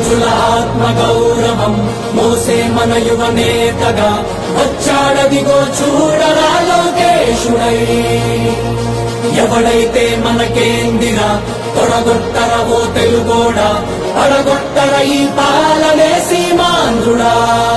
ఆంధ్రుల ఆత్మ గౌరవం మోసే మన యువ నేతగా వచ్చాడదిగో చూడరా లోకేశుడై ఎవడైతే మనకేందిరా తొడగొట్టర ఓ తెలుగోడా పడగొట్టర ఈ పాలనే సీమాంధ్రుడా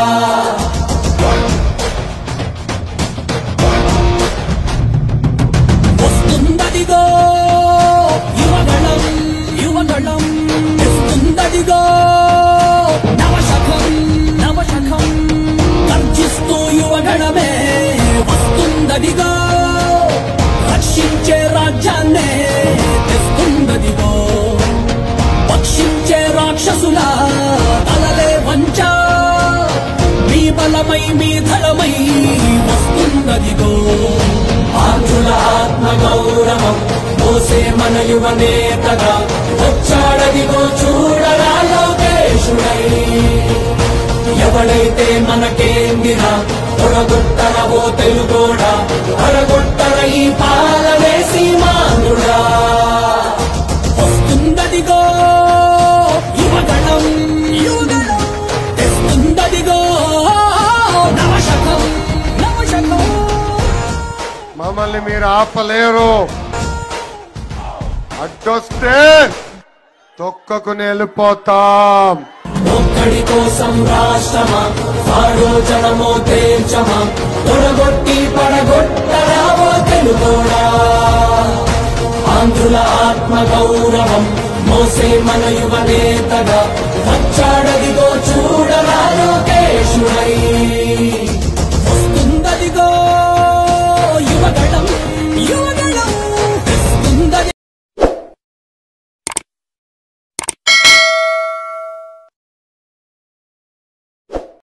వస్తుందదిగో యువగళం యువగళం వస్తుందదిగో నవశకం నవశకం గర్జిస్తూ యువగళమే వస్తుందదిగో రక్షించే రాజ్యాన్నే తెస్తుందదిగో పక్షించే రాక్షసుల తలలే వంచ మీ బలమై మీ ధనమై వస్తుందదిగో ఆంధ్రుల ఆత్మ గౌరవం మోసే మన యువ నేతగా వచ్చాడదిగో చూడరా లోకేశుడై ఎవడైతే మనకేందిరా తొడగొట్టర ఓ తెలుగోడా అడగొట్టర ఈ పాలనే సీమాంధ్రుడా వస్తుందదిగో యువగణం యువగణం తెస్తుందదిగో నవశకం నవశకం మమ్మల్ని మీరు ఆపలేరు అడ్డొస్తే తొక్కకుని వెళ్ళిపోతాం ఒక్కడి కోసం రాష్ట్రమా ఆరో జనమో తేల్చమా తొడగొట్టి పడగొట్టరావో తెలుగోడా ఆంధ్రుల ఆత్మ గౌరవం మోసే మన యువ నేతగా వచ్చాడదిగో చూడరా లోకేశుడై